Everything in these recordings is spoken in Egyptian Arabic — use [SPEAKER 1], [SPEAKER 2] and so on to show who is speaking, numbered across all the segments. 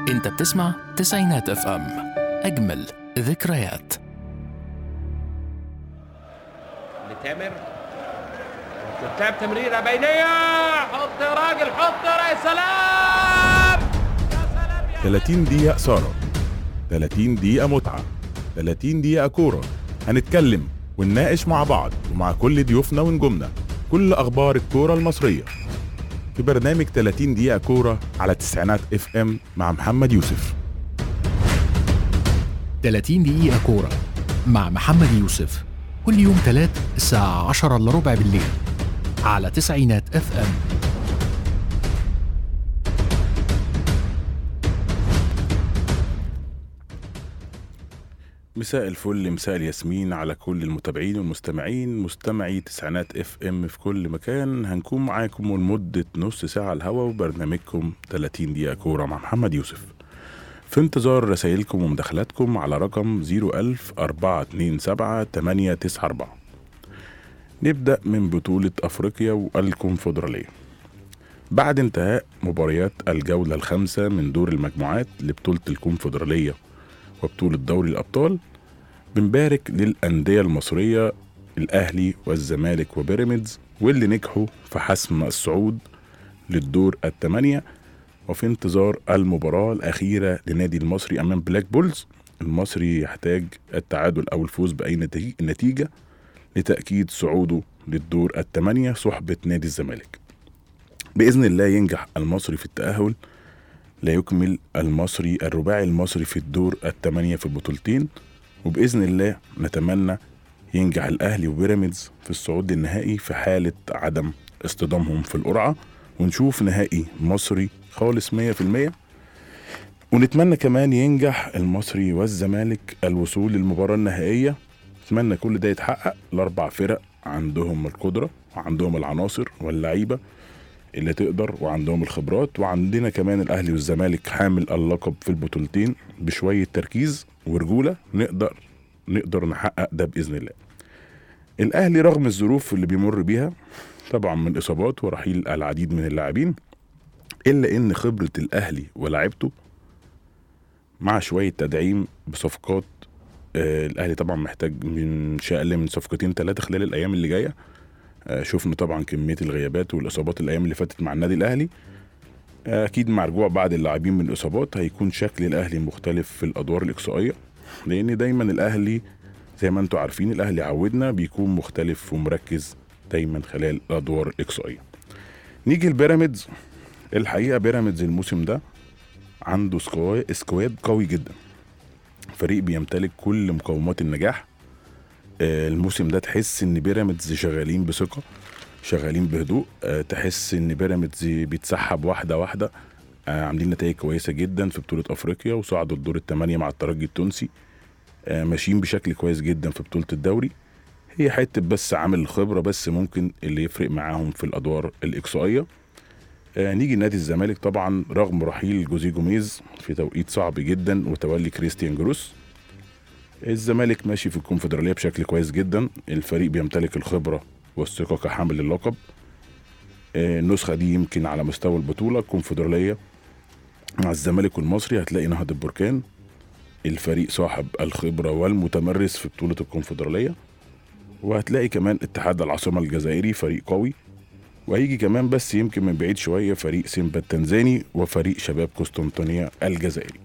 [SPEAKER 1] انت بتسمع تسعينات اف ام اجمل ذكريات
[SPEAKER 2] لتامر قدام تمريرة بينية حط يا راجل حط يا سلام يا سلام يا
[SPEAKER 3] 30 دقيقة إثارة 30 دقيقة متعة 30 دقيقة كورة هنتكلم ونناقش مع بعض ومع كل ضيوفنا ونجومنا كل أخبار الكورة المصرية في برنامج 30 دقيقة كورة على تسعينات اف ام مع محمد يوسف
[SPEAKER 1] 30 دقيقة كورة مع محمد يوسف كل يوم تلات الساعة 10 الا ربع بالليل على تسعينات اف ام
[SPEAKER 3] مساء الفل مساء الياسمين على كل المتابعين والمستمعين مستمعي تسعينات اف ام في كل مكان هنكون معاكم لمدة نص ساعة على الهوا وبرنامجكم 30 دقيقة كورة مع محمد يوسف في انتظار رسائلكم ومداخلاتكم على رقم 01000 427 894 نبدأ من بطولة أفريقيا والكونفدرالية بعد انتهاء مباريات الجولة الخامسة من دور المجموعات لبطولة الكونفدرالية وبطولة دوري الأبطال بنبارك للأندية المصرية الأهلي والزمالك وبيراميدز واللي نجحوا في حسم الصعود للدور الثمانية وفي انتظار المباراة الأخيرة لنادي المصري أمام بلاك بولز المصري يحتاج التعادل أو الفوز بأي نتيجة- نتيجة لتأكيد صعوده للدور الثمانية صحبة نادي الزمالك بإذن الله ينجح المصري في التأهل لا يكمل المصري الرباعي المصري في الدور الثمانية في البطولتين وبإذن الله نتمنى ينجح الأهلي وبيراميدز في الصعود للنهائي في حالة عدم اصطدامهم في القرعة ونشوف نهائي مصري خالص 100% ونتمنى كمان ينجح المصري والزمالك الوصول للمباراة النهائية اتمنى كل ده يتحقق الاربع فرق عندهم القدره وعندهم العناصر واللعيبه اللي تقدر وعندهم الخبرات وعندنا كمان الاهلي والزمالك حامل اللقب في البطولتين بشويه تركيز ورجوله نقدر نقدر نحقق ده باذن الله الاهلي رغم الظروف اللي بيمر بيها طبعا من اصابات ورحيل العديد من اللاعبين الا ان خبره الاهلي ولاعيبته مع شويه تدعيم بصفقات آه، الاهلي طبعا محتاج من مش اقل من صفقتين ثلاثه خلال الايام اللي جايه آه، شفنا طبعا كميه الغيابات والاصابات الايام اللي فاتت مع النادي الاهلي آه، اكيد مع رجوع بعض اللاعبين من الاصابات هيكون شكل الاهلي مختلف في الادوار الاقصائيه لان دايما الاهلي زي ما انتم عارفين الاهلي عودنا بيكون مختلف ومركز دايما خلال الادوار الاقصائيه نيجي البيراميدز الحقيقه بيراميدز الموسم ده عنده سكوا- سكواد قوي جدا فريق بيمتلك كل مقومات النجاح آه، الموسم ده تحس ان بيراميدز شغالين بثقه شغالين بهدوء آه، تحس ان بيراميدز بيتسحب واحده واحده آه، عاملين نتائج كويسه جدا في بطوله افريقيا وصعدوا الدور الثمانيه مع الترجي التونسي آه، ماشيين بشكل كويس جدا في بطوله الدوري هي حته بس عامل الخبره بس ممكن اللي يفرق معاهم في الادوار الاقصائيه آه، نيجي نادي الزمالك طبعا رغم رحيل جوزيه جوميز في توقيت صعب جدا وتولي كريستيان جروس الزمالك ماشي في الكونفدراليه بشكل كويس جدا الفريق بيمتلك الخبره والثقه كحامل اللقب آه، النسخه دي يمكن على مستوى البطوله الكونفدراليه مع الزمالك والمصري هتلاقي نهضه البركان الفريق صاحب الخبره والمتمرس في بطوله الكونفدراليه وهتلاقي كمان اتحاد العاصمه الجزائري فريق قوي وهيجي كمان بس يمكن من بعيد شويه فريق سيمبا التنزاني وفريق شباب قسطنطينيه الجزائري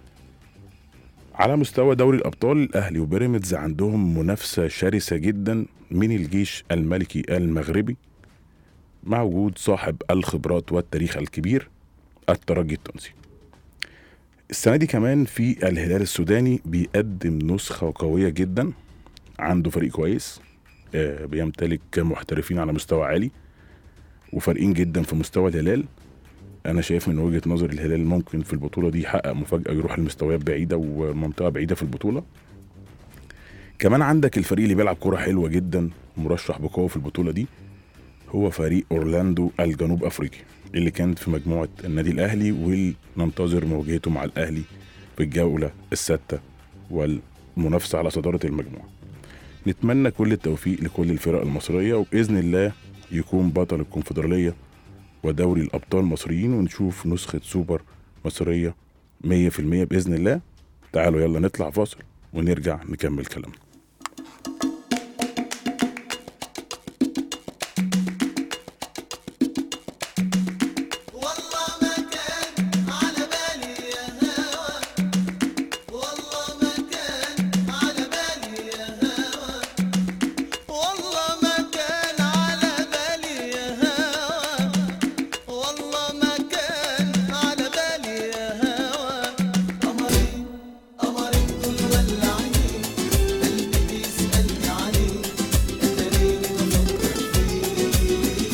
[SPEAKER 3] على مستوى دوري الابطال الاهلي وبيراميدز عندهم منافسه شرسه جدا من الجيش الملكي المغربي مع وجود صاحب الخبرات والتاريخ الكبير الترجي التونسي السنه دي كمان في الهلال السوداني بيقدم نسخه قويه جدا عنده فريق كويس آه، بيمتلك محترفين على مستوى عالي وفارقين جدا في مستوى الهلال انا شايف من وجهه نظري الهلال ممكن في البطوله دي يحقق مفاجاه يروح لمستويات بعيده ومنطقه بعيده في البطوله كمان عندك الفريق اللي بيلعب كوره حلوه جدا ومرشح بقوه في البطوله دي هو فريق اورلاندو الجنوب افريقي اللي كانت في مجموعه النادي الاهلي وننتظر مواجهته مع الاهلي في الجوله السادسه والمنافسه على صداره المجموعه نتمنى كل التوفيق لكل الفرق المصريه وباذن الله يكون بطل الكونفدراليه ودوري الابطال مصريين ونشوف نسخه سوبر مصريه مية في المية بإذن الله تعالوا يلا نطلع فاصل ونرجع نكمل كلامنا
[SPEAKER 4] والله ما كان على بالي يا هوا والله ما كان على بالي يا هوا والله ما كان على بالي يا هوا والله ما كان على بالي يا هوا قمرين قمرين دول ولعين قلبي بيسألني عليك اتاريني بفكر فيك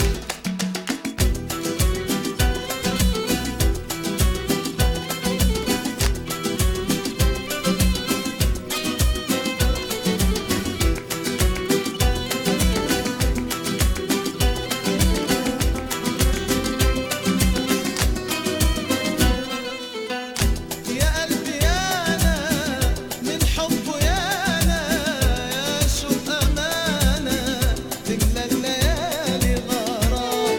[SPEAKER 4] يا قلبي يا أنا من حبه يا أنا يا شوق أمانة تملى الليالي غرام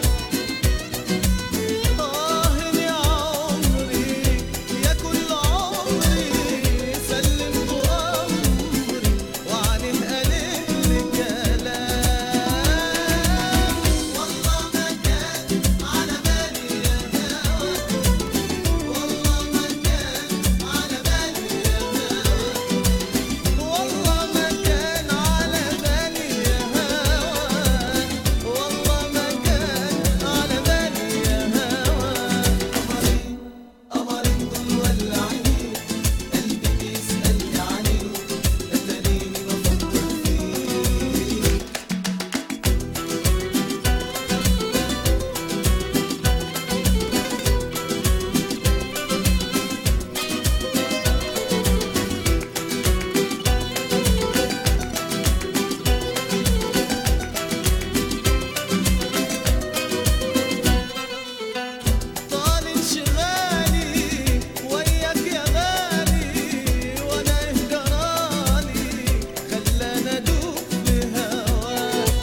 [SPEAKER 4] آه يا عمري يا كل عمري سلمت أمري وعليه قلب لي كلام والله ما كان على بالي يا هوا والله ما كان على بالي يا هوا والله ما كان على بالي يا هوا والله ما كان على بالي يا هوا قمرين قمرين دول ولعين قلبي بيسألني عليك اتاريني بفكر فيك طال انشغالي وياك يا غالي وانا اهجراني خلانا ادوب بهواك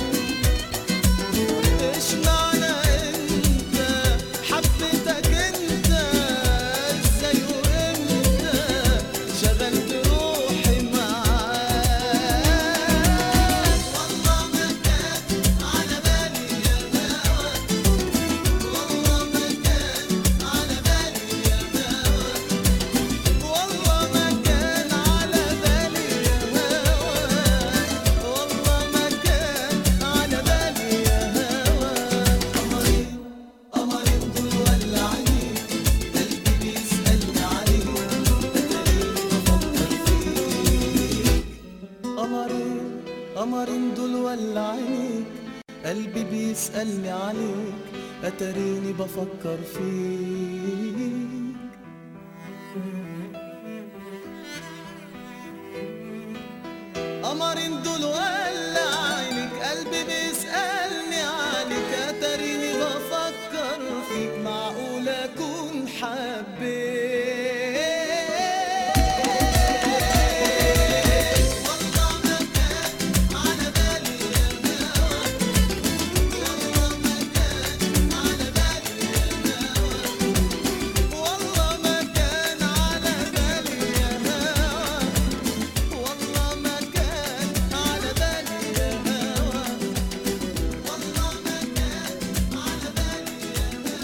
[SPEAKER 4] ايش معنى انت حبيتك انت ازاي وامتى شغلت روحي معاك والله ما كان على بالي يا هوا والله ما كان على بالي يا هوا والله ما كان على بالي يا هوا والله ما كان على بالي يا هوا قمرين قمرين دول ولعين قلبي بيسألني عليك اتاريني بفكر فيك قمرين قمرين دول ولعينيك قلبي بيسألني عليك أتريني بفكر فيك قمرين دول ولعينيك قلبي بيسألني عليك أتريني بفكر فيك معقول أكون حبيت والله ما كان على بالي يا هوا والله ما كان على بالي يا هوا والله ما كان على بالي يا هوا والله ما كان على بالي يا هوا والله ما كان على بالي يا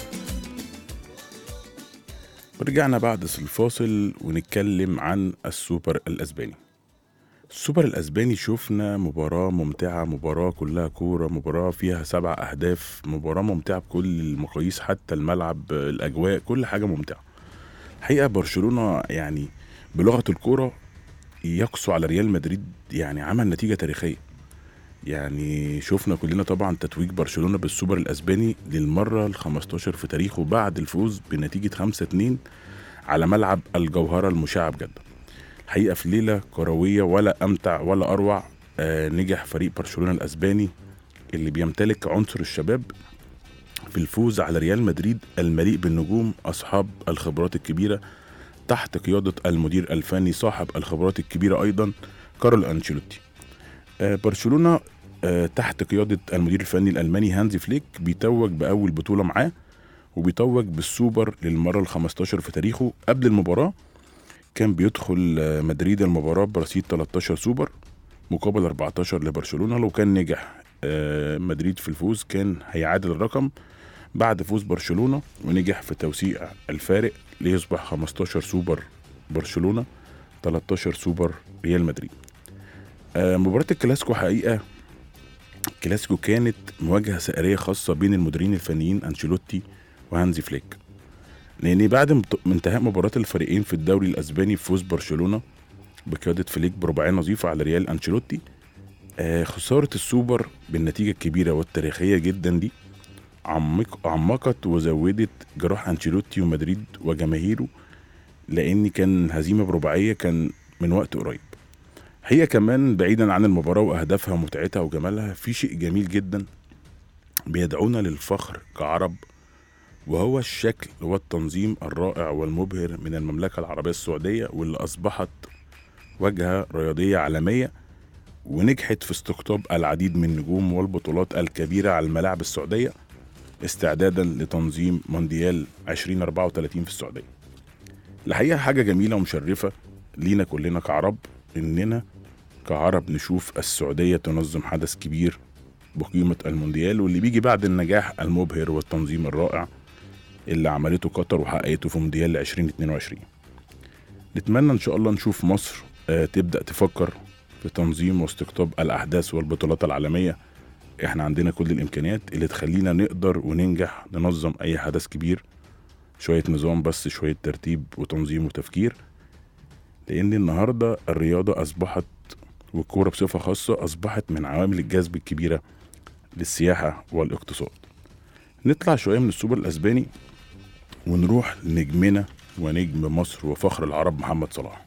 [SPEAKER 4] هوا
[SPEAKER 3] ورجعنا بعد الفاصل ونتكلم عن السوبر الأسباني السوبر الأسباني شفنا مباراة ممتعة مباراة كلها كورة مباراة فيها سبع أهداف مباراة ممتعة بكل المقاييس حتى الملعب الأجواء كل حاجة ممتعة الحقيقة برشلونة يعني بلغة الكورة يقسو على ريال مدريد يعني عمل نتيجة تاريخية يعني شفنا كلنا طبعا تتويج برشلونة بالسوبر الأسباني للمرة ال 15 في تاريخه بعد الفوز بنتيجة 5-2 على ملعب الجوهرة المشعب جدا الحقيقة في ليلة كروية ولا أمتع ولا أروع آه نجح فريق برشلونة الأسباني اللي بيمتلك عنصر الشباب في الفوز على ريال مدريد المليء بالنجوم أصحاب الخبرات الكبيرة تحت قيادة المدير الفني صاحب الخبرات الكبيرة أيضا كارل أنشيلوتي آه، برشلونة آه، تحت قيادة المدير الفني الألماني هانزي فليك بيتوج بأول بطولة معاه وبيتوج بالسوبر للمرة ال 15 في تاريخه قبل المباراة كان بيدخل آه، مدريد المباراة برصيد 13 سوبر مقابل 14 لبرشلونة لو كان نجح آه، مدريد في الفوز كان هيعادل الرقم بعد فوز برشلونة ونجح في توسيع الفارق ليصبح 15 سوبر برشلونة 13 سوبر ريال مدريد آه، مباراة الكلاسيكو حقيقة الكلاسيكو كانت مواجهة سائرية خاصة بين المديرين الفنيين أنشيلوتي وهانزي فليك لأن بعد مت- انتهاء مباراة الفريقين في الدوري الأسباني بفوز برشلونة بقيادة فليك برباعية نظيفة على ريال أنشيلوتي آه، خسارة السوبر بالنتيجة الكبيرة والتاريخية جدا دي عمق عمقت وزودت جراح أنشيلوتي ومدريد وجماهيره لأن كان هزيمة برباعية كان من وقت قريب هي كمان بعيدا عن المباراة وأهدافها ومتعتها وجمالها في شيء جميل جدا بيدعونا للفخر كعرب وهو الشكل والتنظيم الرائع والمبهر من المملكة العربية السعودية واللي أصبحت واجهة رياضية عالمية ونجحت في استقطاب العديد من النجوم والبطولات الكبيرة على الملاعب السعودية استعدادا لتنظيم مونديال 2034 في السعودية الحقيقة حاجة جميلة ومشرفة لينا كلنا كعرب إننا كعرب نشوف السعودية تنظم حدث كبير بقيمة المونديال واللي بيجي بعد النجاح المبهر والتنظيم الرائع اللي عملته قطر وحققته في مونديال 2022 نتمنى إن شاء الله نشوف مصر آه، تبدأ تفكر في تنظيم واستقطاب الأحداث والبطولات العالمية احنا عندنا كل الإمكانيات اللي تخلينا نقدر وننجح ننظم أي حدث كبير شوية نظام بس شوية ترتيب وتنظيم وتفكير لأن النهاردة الرياضة أصبحت والكورة بصفة خاصة أصبحت من عوامل الجذب الكبيرة للسياحة والاقتصاد نطلع شوية من السوبر الأسباني ونروح لنجمنا ونجم مصر وفخر العرب محمد صلاح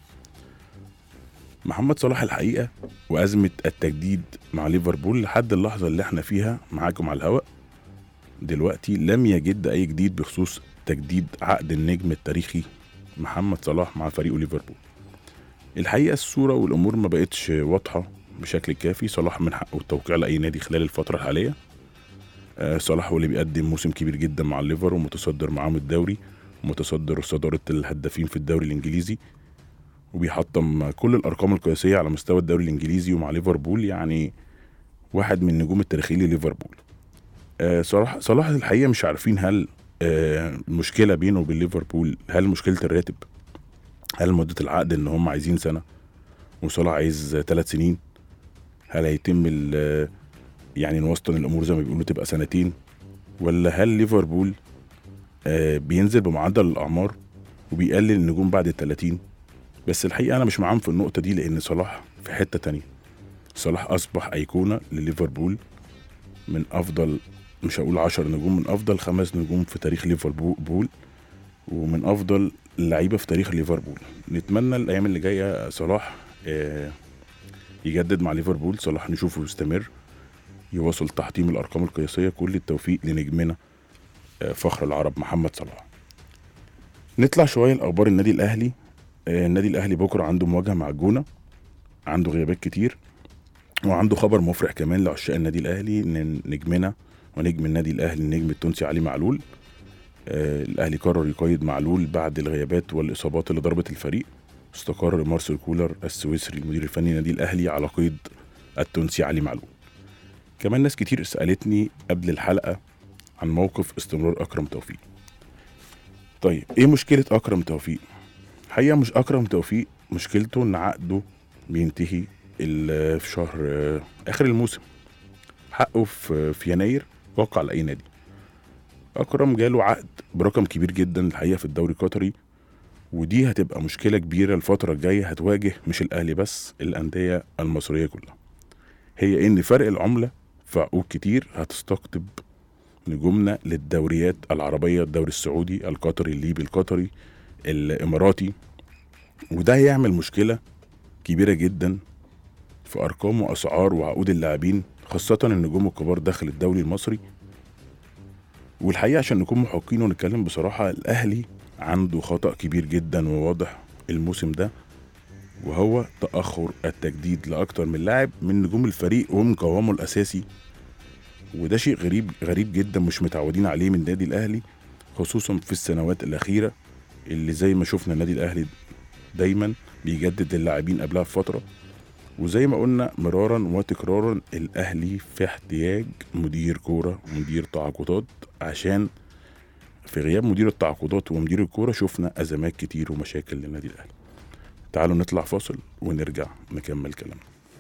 [SPEAKER 3] محمد صلاح الحقيقة وأزمة التجديد مع ليفربول لحد اللحظة اللي احنا فيها معاكم على الهواء دلوقتي لم يجد أي جديد بخصوص تجديد عقد النجم التاريخي محمد صلاح مع فريقه ليفربول الحقيقة الصورة والأمور ما بقتش واضحة بشكل كافي صلاح من حقه التوقيع لأي نادي خلال الفترة الحالية آه، صلاح هو اللي بيقدم موسم كبير جدا مع الليفر ومتصدر معاهم الدوري ومتصدر صدارة الهدافين في الدوري الإنجليزي وبيحطم كل الأرقام القياسية على مستوى الدوري الإنجليزي ومع ليفربول يعني واحد من النجوم التاريخيين لليفربول آه، صلاح صلاح الحقيقة مش عارفين هل آه، المشكلة بينه وبين ليفربول هل مشكلة الراتب هل مدة العقد ان هم عايزين سنة وصلاح عايز ثلاث سنين هل هيتم ال- يعني نوسطن الامور زي ما بيقولوا تبقى سنتين ولا هل ليفربول آه، بينزل بمعدل الاعمار وبيقلل النجوم بعد ال 30 بس الحقيقه انا مش معاهم في النقطه دي لان صلاح في حته تانية صلاح اصبح ايقونه لليفربول من افضل مش هقول 10 نجوم من افضل خمس نجوم في تاريخ ليفربول ومن افضل اللعيبه في تاريخ ليفربول نتمنى الايام اللي جايه صلاح آه، يجدد مع ليفربول صلاح نشوفه يستمر يواصل تحطيم الارقام القياسيه كل التوفيق لنجمنا آه، فخر العرب محمد صلاح نطلع شويه لاخبار النادي الاهلي آه، النادي الاهلي بكره عنده مواجهه مع الجونه عنده غيابات كتير وعنده خبر مفرح كمان لعشاق النادي الاهلي ان نجمنا ونجم النادي الاهلي النجم التونسي علي معلول آه، الاهلي قرر يقيد معلول بعد الغيابات والاصابات اللي ضربت الفريق استقر مارسيل كولر السويسري المدير الفني للنادي الاهلي على قيد التونسي علي معلول كمان ناس كتير سالتني قبل الحلقه عن موقف استمرار اكرم توفيق طيب ايه مشكله اكرم توفيق الحقيقه مش اكرم توفيق مشكلته ان عقده بينتهي ال- في شهر آه، اخر الموسم حقه في في يناير وقع على اي نادي اكرم جاله عقد برقم كبير جدا الحقيقه في الدوري القطري ودي هتبقى مشكله كبيره الفتره الجايه هتواجه مش الاهلي بس الانديه المصريه كلها هي ان فرق العمله في عقود كتير هتستقطب نجومنا للدوريات العربيه الدوري السعودي القطري الليبي القطري الاماراتي وده هيعمل مشكله كبيره جدا في ارقام واسعار وعقود اللاعبين خاصه النجوم الكبار داخل الدوري المصري والحقيقه عشان نكون محقين ونتكلم بصراحه الاهلي عنده خطا كبير جدا وواضح الموسم ده وهو تاخر التجديد لاكتر من لاعب من نجوم الفريق ومن قوامه الاساسي وده شيء غريب غريب جدا مش متعودين عليه من النادي الاهلي خصوصا في السنوات الأخيرة اللي زي ما شفنا النادي الأهلي دايما بيجدد اللاعبين قبلها بفترة وزي ما قلنا مرارا وتكرارا الأهلي في احتياج مدير كورة ومدير تعاقدات عشان في غياب مدير التعاقدات ومدير الكورة شفنا أزمات كتير ومشاكل للنادي الأهلي تعالوا نطلع فاصل ونرجع نكمل كلامنا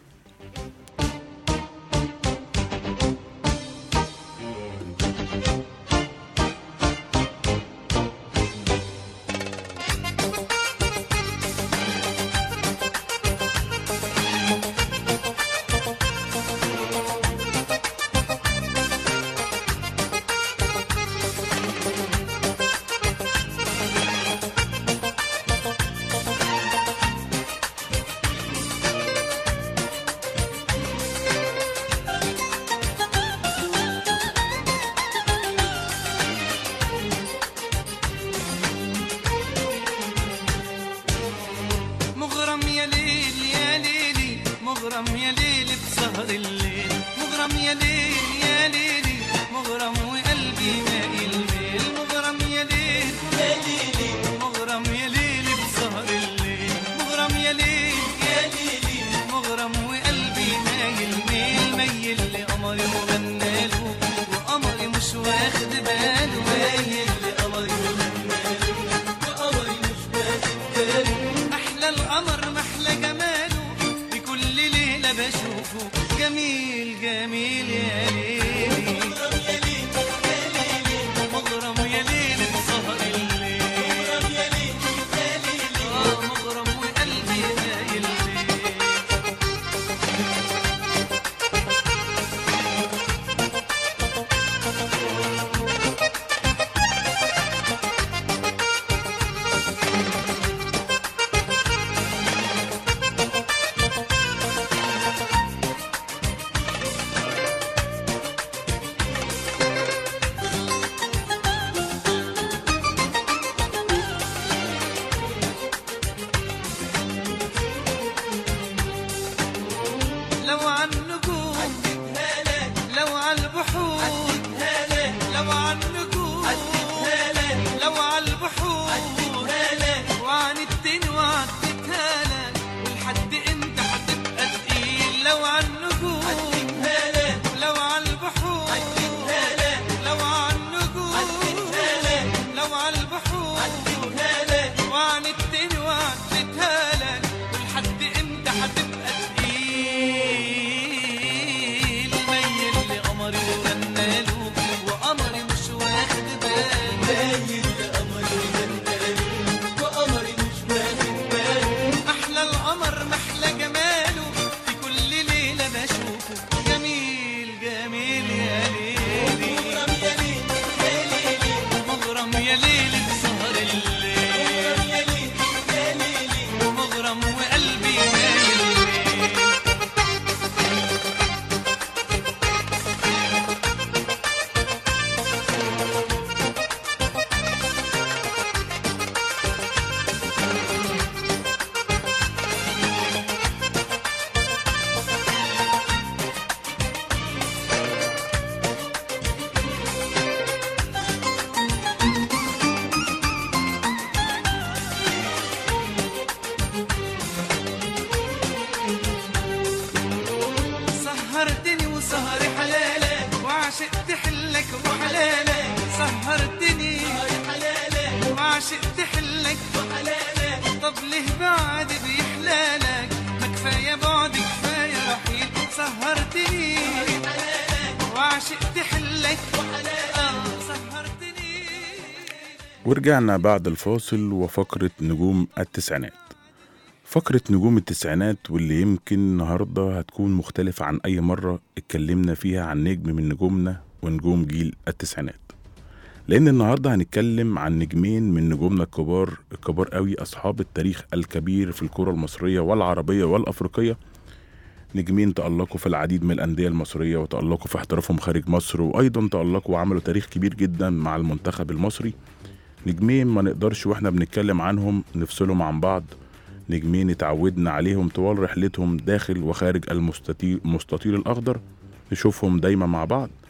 [SPEAKER 4] مغرم يا ليل يا ليلي مغرم يا ليل بسهر الليل مغرم يا ليل يا ليلي مغرم وقلبي مايل ميل مغرم يا ليل يا ليلي مغرم يا ليل بسهر الليل مغرم يا ليل يا ليلي مغرم وقلبي مايل ميل ميل لقمري وغناله وقمري مش واخد باله مايل لقمري وغناله وقمري مش واخد باله احلى القمر محلى جماله في كل ليله بشوفه جميل جميل يا ليلي مغرم يا ليل يا ليلي مغرم يا ليل بسهر الليل مغرم يا ليل يا ليلي اه مغرم وقلبي مايل ليل لو عن نجوم لو عن البحور لو عن نجوم لو عن البحور وعن الدين وعدتها لك ولحد امتى هتبقى تقيل لو عن نجوم لو عن البحور لو عن نجوم لو عن البحور وعن الدين وعدتها لك ولحد امتى هتبقى تقيل ميل لقمري وغناله وقمري مش واخد باله ميل لقمري وغناله وقمري مش واخد باله احلى القمر محلى جماله في كل ليله بشوفه جميل جميل يا ليلي مغرم يا ليل يا ليلي مغرم يا ليلي بسهر الليل مغرم يا ليل يا ليلي مغرم وقلبي مايل ليل سهرتني وسهري حلالك وعشقت حلك وحلالك سهرتني حلالك وعشقت حلك وحلالك طب ليه بعد بيحلالك ما كفايه بعد كفايه رحيل سهرتني وعشقت حلك وحلالك آه سهرتني
[SPEAKER 3] ورجعنا بعد الفاصل وفقرة نجوم التسعينات فقرة نجوم التسعينات واللي يمكن النهاردة هتكون مختلفة عن أي مرة اتكلمنا فيها عن نجم من نجومنا ونجوم جيل التسعينات لأن النهاردة هنتكلم عن نجمين من نجومنا الكبار الكبار قوي أصحاب التاريخ الكبير في الكرة المصرية والعربية والأفريقية نجمين تألقوا في العديد من الأندية المصرية وتألقوا في احترافهم خارج مصر وأيضا تألقوا وعملوا تاريخ كبير جدا مع المنتخب المصري نجمين ما نقدرش واحنا بنتكلم عنهم نفصلهم عن بعض نجمين اتعودنا عليهم طوال رحلتهم داخل وخارج المستطيل, المستطيل الأخضر نشوفهم دايما مع بعض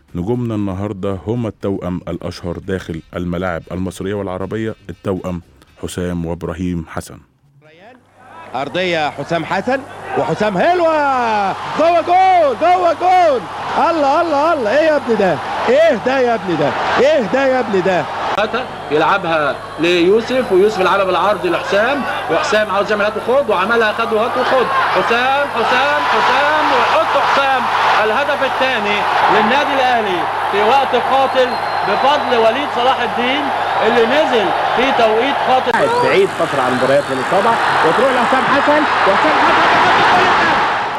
[SPEAKER 3] نجومنا النهاردة هما التوأم الأشهر داخل الملاعب المصرية والعربية التوأم حسام وإبراهيم حسن
[SPEAKER 5] ارضيه حسام حسن وحسام هلوة جوه جول جوه جول الله الله الله ايه يا ابني ده ايه ده يا ابني ده ايه ده يا ابني ده
[SPEAKER 6] فتى يلعبها ليوسف ويوسف يلعبها بالعرض لحسام وحسام عاوز يعمل هات وخد وعملها خد وهات وخد حسام حسام حسام ويحط حسام الهدف الثاني للنادي الاهلي في وقت قاتل بفضل وليد صلاح الدين اللي نزل في توقيت قاتل
[SPEAKER 5] بعيد فتره عن مباريات الاصابه وتروح لحسام حسن وحسام حسن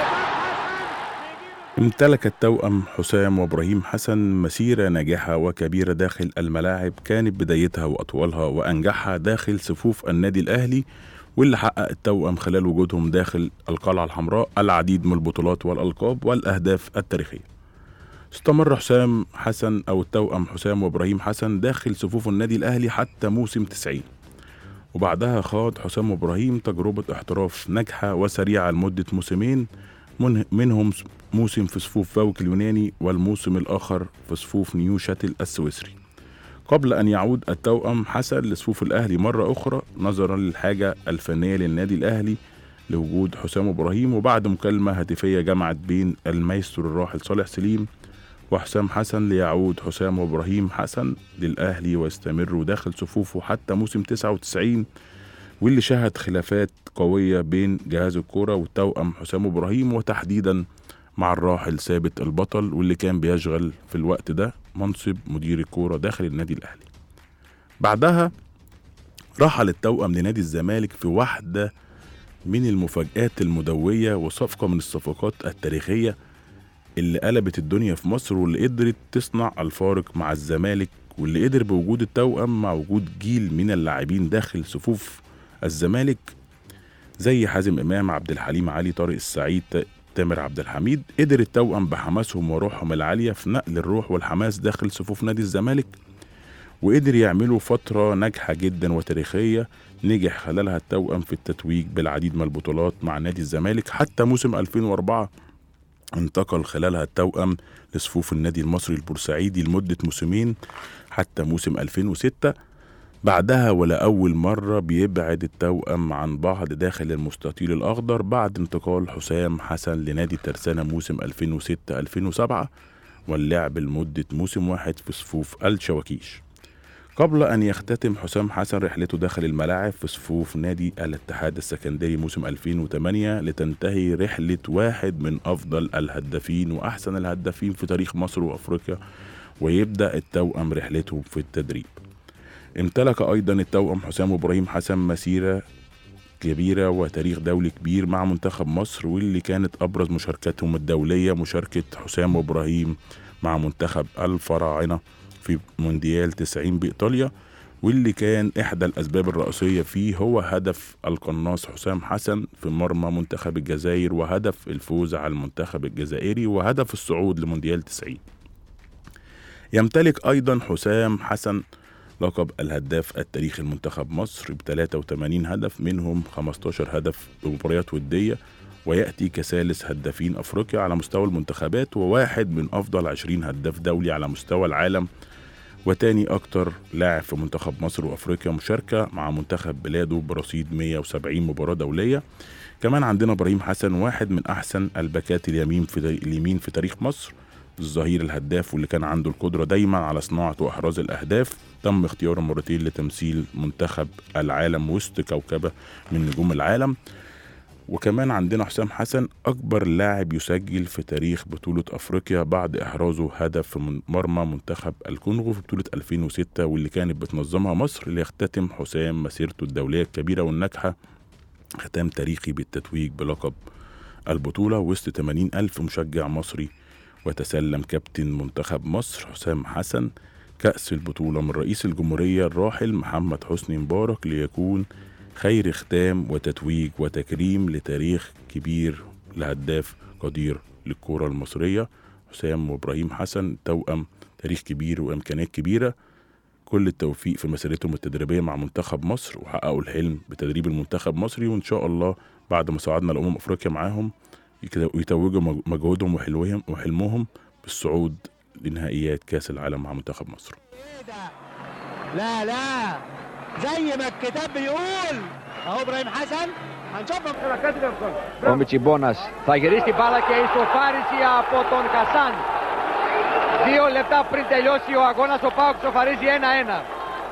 [SPEAKER 3] امتلك التوأم حسام وإبراهيم حسن مسيرة ناجحة وكبيرة داخل الملاعب كانت بدايتها وأطولها وأنجحها داخل صفوف النادي الأهلي واللي حقق التوأم خلال وجودهم داخل القلعة الحمراء العديد من البطولات والألقاب والأهداف التاريخية استمر حسام حسن أو التوأم حسام وإبراهيم حسن داخل صفوف النادي الأهلي حتى موسم 90 وبعدها خاض حسام وإبراهيم تجربة احتراف ناجحة وسريعة لمدة موسمين من- منهم موسم في صفوف فاوك اليوناني والموسم الآخر في صفوف نيو شاتل السويسري قبل أن يعود التوأم حسن لصفوف الأهلي مرة أخرى نظرا للحاجة الفنية للنادي الأهلي لوجود حسام إبراهيم وبعد مكالمة هاتفية جمعت بين المايسترو الراحل صالح سليم وحسام حسن ليعود حسام وإبراهيم حسن للأهلي ويستمروا داخل صفوفه حتى موسم 99 واللي شهد خلافات قوية بين جهاز الكرة والتوأم حسام إبراهيم وتحديدا مع الراحل ثابت البطل واللي كان بيشغل في الوقت ده منصب مدير الكورة داخل النادي الأهلي بعدها رحل التوأم لنادي الزمالك في واحدة من المفاجآت المدوية وصفقة من الصفقات التاريخية اللي قلبت الدنيا في مصر واللي قدرت تصنع الفارق مع الزمالك واللي قدر بوجود التوأم مع وجود جيل من اللاعبين داخل صفوف الزمالك زي حازم امام عبد الحليم علي طارق السعيد ت- تامر عبد الحميد قدر التوأم بحماسهم وروحهم العاليه في نقل الروح والحماس داخل صفوف نادي الزمالك وقدر يعملوا فتره ناجحه جدا وتاريخيه نجح خلالها التوأم في التتويج بالعديد من البطولات مع نادي الزمالك حتى موسم 2004 انتقل خلالها التوأم لصفوف النادي المصري البورسعيدي لمدة موسمين حتى موسم 2006 بعدها ولأول مرة بيبعد التوأم عن بعض داخل المستطيل الأخضر بعد انتقال حسام حسن لنادي ترسانة موسم 2006-2007 واللعب لمدة موسم واحد في صفوف الشواكيش قبل أن يختتم حسام حسن رحلته داخل الملاعب في صفوف نادي الاتحاد السكندري موسم 2008 لتنتهي رحلة واحد من أفضل الهدافين وأحسن الهدافين في تاريخ مصر وأفريقيا ويبدأ التوأم رحلته في التدريب امتلك أيضا التوأم حسام إبراهيم حسن مسيرة كبيرة وتاريخ دولي كبير مع منتخب مصر واللي كانت أبرز مشاركاتهم الدولية مشاركة حسام وإبراهيم مع منتخب الفراعنة في مونديال 90 بإيطاليا واللي كان إحدى الأسباب الرئيسية فيه هو هدف القناص حسام حسن في مرمى منتخب الجزائر وهدف الفوز على المنتخب الجزائري وهدف الصعود لمونديال 90 يمتلك أيضا حسام حسن لقب الهداف التاريخي لمنتخب مصر ب 83 هدف منهم 15 هدف بمباريات ودية ويأتي كثالث هدافين أفريقيا على مستوى المنتخبات وواحد من أفضل 20 هداف دولي على مستوى العالم وتاني أكتر لاعب في منتخب مصر وأفريقيا مشاركة مع منتخب بلاده برصيد 170 مباراة دولية كمان عندنا إبراهيم حسن واحد من أحسن الباكات اليمين في اليمين في تاريخ مصر الظهير الهداف واللي كان عنده القدرة دايما على صناعة وإحراز الأهداف تم اختياره مرتين لتمثيل منتخب العالم وسط كوكبة من نجوم العالم وكمان عندنا حسام حسن أكبر لاعب يسجل في تاريخ بطولة أفريقيا بعد إحرازه هدف في من- مرمى منتخب الكونغو في بطولة 2006 واللي كانت بتنظمها مصر ليختتم حسام مسيرته الدولية الكبيرة والناجحة ختام تاريخي بالتتويج بلقب البطولة وسط 80 ألف مشجع مصري وتسلم كابتن منتخب مصر حسام حسن كأس البطولة من رئيس الجمهورية الراحل محمد حسني مبارك ليكون خير ختام وتتويج وتكريم لتاريخ كبير لهداف قدير للكرة المصرية حسام وإبراهيم حسن توأم تاريخ كبير وإمكانيات كبيرة كل التوفيق في مسيرتهم التدريبية مع منتخب مصر وحققوا الحلم بتدريب المنتخب المصري وإن شاء الله بعد ما صعدنا لأمم أفريقيا معاهم يك- يتوجوا مج- مجهودهم وحلوهم وحلمهم بالصعود لنهائيات كاس العالم مع منتخب مصر
[SPEAKER 7] لا لا زي ما الكتاب بيقول اهو ابراهيم حسن هنشوفهم
[SPEAKER 8] Ο Μιτσιμπόνας θα γυρίσει την μπάλα και η σοφάριση από τον Κασάν. Δύο λεπτά πριν τελειώσει ο αγώνας ο Πάοκ σοφαρίζει 1-1.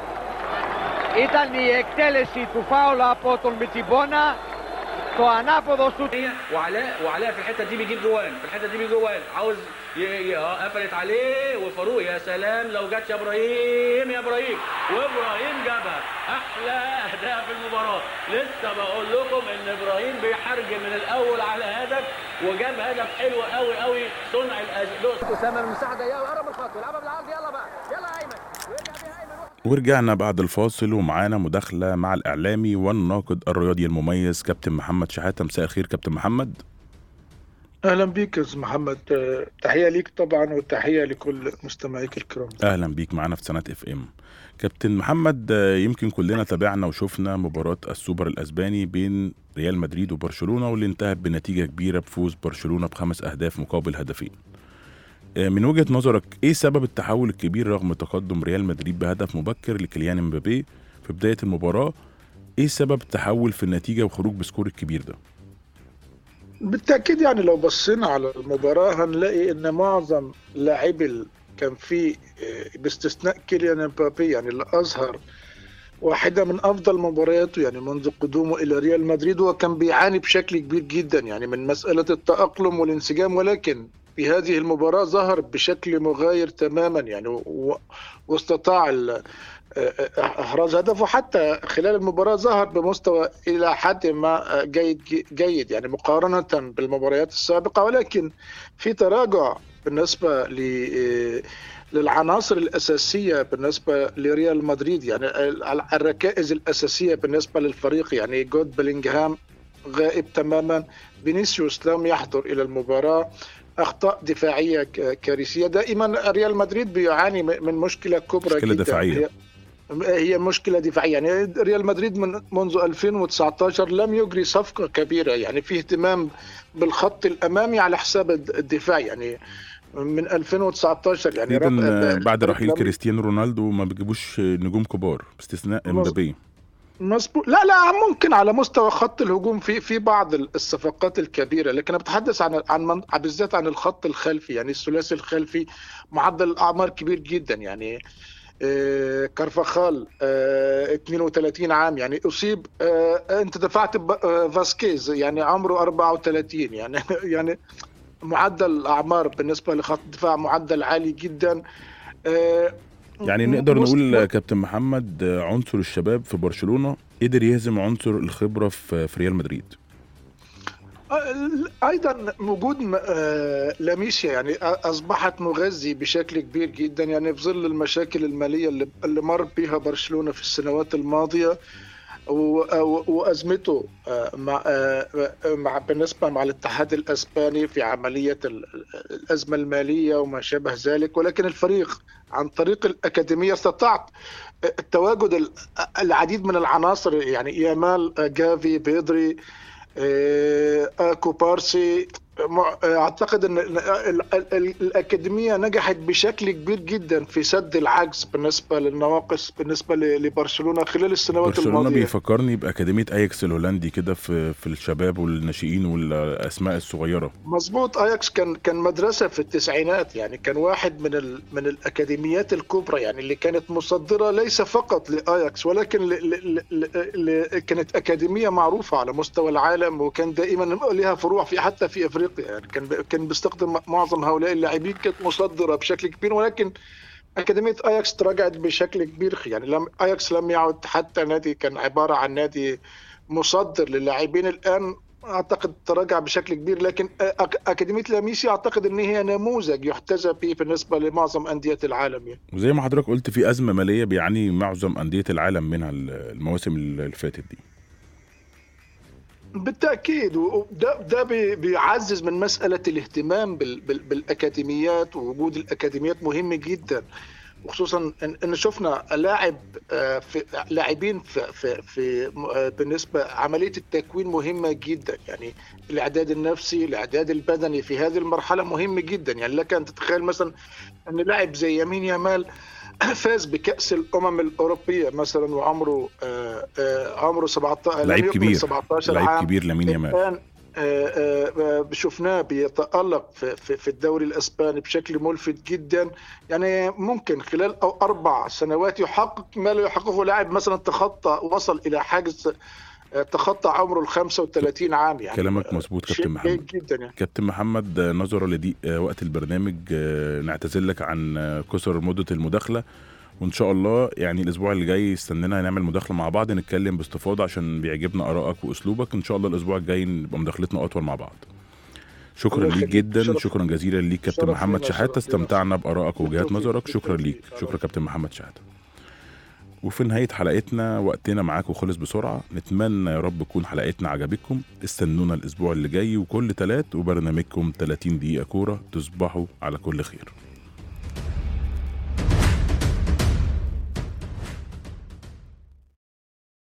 [SPEAKER 8] Ήταν η εκτέλεση του φάουλ από τον Μιτσιμπόνα το ανάποδο σου
[SPEAKER 6] وعلاء وعلاء في الحته دي بيجيب جوان في الحته دي بيجيب جوان عاوز ي... ي... آه، قفلت عليه وفاروق يا سلام لو جت يا ابراهيم يا ابراهيم وابراهيم جابها احلى اهداف المباراه لسه بقول لكم ان ابراهيم بيحرجم من الاول على هدف وجاب هدف حلو قوي قوي صنع الأز...
[SPEAKER 8] اسامه المساحه ضيقه وقرب من الخط يلعبها بالعرض يلا بقى يلا يا ايمن ويرجع بيها ايمن
[SPEAKER 3] ورجعنا بعد الفاصل ومعانا مداخلة مع الإعلامي والناقد الرياضي المميز كابتن محمد شحاتة مساء الخير كابتن محمد
[SPEAKER 9] اهلا بيك يا استاذ محمد آه، تحيه ليك طبعا وتحيه لكل مستمعيك الكرام
[SPEAKER 3] أهلا بيك معانا في سنة اف ام كابتن محمد آه، يمكن كلنا تابعنا وشفنا مباراة السوبر الأسباني بين ريال مدريد وبرشلونة واللي انتهت بنتيجة كبيرة بفوز برشلونة بخمس أهداف مقابل هدفين آه، من وجهة نظرك ايه سبب التحول الكبير رغم تقدم ريال مدريد بهدف مبكر لكيليان امبابي في بداية المباراة ايه سبب التحول في النتيجة وخروج بسكور الكبير ده
[SPEAKER 9] بالتاكيد يعني لو بصينا على المباراه هنلاقي ان معظم لاعبي ال- كان في آه، باستثناء كيليان امبابي يعني اللي اظهر واحده من افضل مبارياته يعني منذ قدومه الى ريال مدريد هو كان بيعاني بشكل كبير جدا يعني من مساله التاقلم والانسجام ولكن في هذه المباراه ظهر بشكل مغاير تماما يعني و- واستطاع ال- احراز هدف وحتى خلال المباراه ظهر بمستوى الى حد ما جيد جيد يعني مقارنه بالمباريات السابقه ولكن في تراجع بالنسبه ل للعناصر الاساسيه بالنسبه لريال مدريد يعني الركائز الاساسيه بالنسبه للفريق يعني جود بلينغهام غائب تماما فينيسيوس لم يحضر الى المباراه اخطاء دفاعيه ك- كارثيه دائما ريال مدريد بيعاني من مشكله كبرى
[SPEAKER 3] مشكلة
[SPEAKER 9] جدا
[SPEAKER 3] دفاعية.
[SPEAKER 9] هي هي مشكله دفاعيه يعني ريال مدريد من منذ 2019 لم يجري صفقه كبيره يعني في اهتمام بالخط الامامي على حساب الدفاع يعني من 2019 يعني
[SPEAKER 3] تقريبا
[SPEAKER 9] رب-
[SPEAKER 3] بعد رحيل
[SPEAKER 9] لم-
[SPEAKER 3] كريستيانو رونالدو ما بيجيبوش نجوم كبار باستثناء
[SPEAKER 9] مظ-
[SPEAKER 3] امبابي
[SPEAKER 9] مظبوط لا لا ممكن على مستوى خط الهجوم في في بعض الصفقات الكبيره لكن انا بتحدث عن عن من- بالذات عن الخط الخلفي يعني الثلاثي الخلفي معدل الاعمار كبير جدا يعني آه، كارفاخال آه، 32 عام يعني اصيب آه، انت دفعت ب- آه، فاسكيز يعني عمره 34 يعني يعني معدل الاعمار بالنسبه لخط الدفاع معدل عالي جدا آه،
[SPEAKER 3] يعني نقدر
[SPEAKER 9] مست-
[SPEAKER 3] نقول كابتن محمد عنصر الشباب في برشلونة قدر يهزم عنصر الخبرة في في ريال مدريد
[SPEAKER 9] ايضا وجود م- آه، لاميسيا يعني أ- اصبحت مغذي بشكل كبير جدا يعني في ظل المشاكل الماليه اللي اللي مر بها برشلونه في السنوات الماضيه و- و- وازمته آه، مع آه، مع بالنسبه مع الاتحاد الاسباني في عمليه ال- الازمه الماليه وما شابه ذلك ولكن الفريق عن طريق الاكاديميه استطاع التواجد ال- العديد من العناصر يعني يامال آه، جافي بيدري آه، اكو بارسي مع- اعتقد ان ال- ال- ال- الاكاديميه نجحت بشكل كبير جدا في سد العجز بالنسبه للنواقص بالنسبه ل- لبرشلونه خلال السنوات
[SPEAKER 3] برشلونة
[SPEAKER 9] الماضيه
[SPEAKER 3] بيفكرني بأكاديمية أياكس الهولندي كده في في الشباب والناشئين والأسماء الصغيرة
[SPEAKER 9] مظبوط اياكس كان كان مدرسه في التسعينات يعني كان واحد من ال من الاكاديميات الكبرى يعني اللي كانت مصدره ليس فقط لاياكس ولكن ل ل ل ل كانت اكاديميه معروفه على مستوى العالم وكان دائما لها فروع في حتى في افريقيا يعني كان كان بيستخدم معظم هؤلاء اللاعبين كانت مصدره بشكل كبير ولكن أكاديمية أياكس تراجعت بشكل كبير يعني لم أياكس لم يعد حتى نادي كان عبارة عن نادي مصدر للاعبين الآن اعتقد تراجع بشكل كبير لكن أك- اكاديميه لاميسي اعتقد ان هي نموذج يحتذى به بالنسبه لمعظم انديه العالم يعني.
[SPEAKER 3] وزي ما حضرتك قلت في أزمة مالية بيعاني معظم أندية العالم منها المواسم اللي فاتت دي
[SPEAKER 9] بالتاكيد وده ده بي- بيعزز من مساله الاهتمام بال بال بالاكاديميات ووجود الاكاديميات مهم جدا وخصوصا ان إن شفنا لاعب آه، في لاعبين في في, في آه، بالنسبه عمليه التكوين مهمه جدا يعني الاعداد النفسي الاعداد البدني في هذه المرحله مهم جدا يعني لك ان تتخيل مثلا ان لاعب زي يمين يامال فاز بكاس الامم الاوروبيه مثلا وعمره آه، آه، عمره 17 لم
[SPEAKER 3] لعيب
[SPEAKER 9] يكمل
[SPEAKER 3] كبير
[SPEAKER 9] 17
[SPEAKER 3] لعيب
[SPEAKER 9] عام
[SPEAKER 3] كبير لامين يامال
[SPEAKER 9] الان آه، آه، آه، شفناه بيتألق في, في, في الدوري الاسباني بشكل ملفت جدا يعني ممكن خلال او اربع سنوات يحقق ما لا يحققه لاعب مثلا تخطى وصل الى حاجز آه، تخطى عمره ال 35 عام يعني
[SPEAKER 3] كلامك مظبوط
[SPEAKER 9] شيء
[SPEAKER 3] كابتن محمد
[SPEAKER 9] جيد جدا يعني
[SPEAKER 3] كابتن محمد آه، نظرا لضيق آه، وقت البرنامج آه، نعتذر لك عن آه، كسر مدة المداخلة وان شاء الله يعني الاسبوع اللي جاي استنينا نعمل مداخلة مع بعض نتكلم باستفاضة عشان بيعجبنا ارائك واسلوبك ان شاء الله الاسبوع الجاي نبقى مداخلتنا اطول مع بعض شكرا
[SPEAKER 9] الله
[SPEAKER 3] ليك
[SPEAKER 9] يخليك.
[SPEAKER 3] جدا
[SPEAKER 9] شرف-
[SPEAKER 3] شكرا جزيلا ليك كابتن
[SPEAKER 9] شرف
[SPEAKER 3] محمد
[SPEAKER 9] لينا،
[SPEAKER 3] شحاتة
[SPEAKER 9] شرف لينا.
[SPEAKER 3] استمتعنا بارائك ووجهات
[SPEAKER 9] بالتوفيق.
[SPEAKER 3] نظرك شكرا
[SPEAKER 9] بالتوفيق.
[SPEAKER 3] ليك شكرا كابتن محمد شحاتة وفي نهاية حلقتنا وقتنا معاكم خلص بسرعة نتمنى يا رب تكون حلقتنا عجبتكم استنونا الأسبوع اللي جاي وكل تلات وبرنامجكم 30 دقيقة كورة تصبحوا على كل خير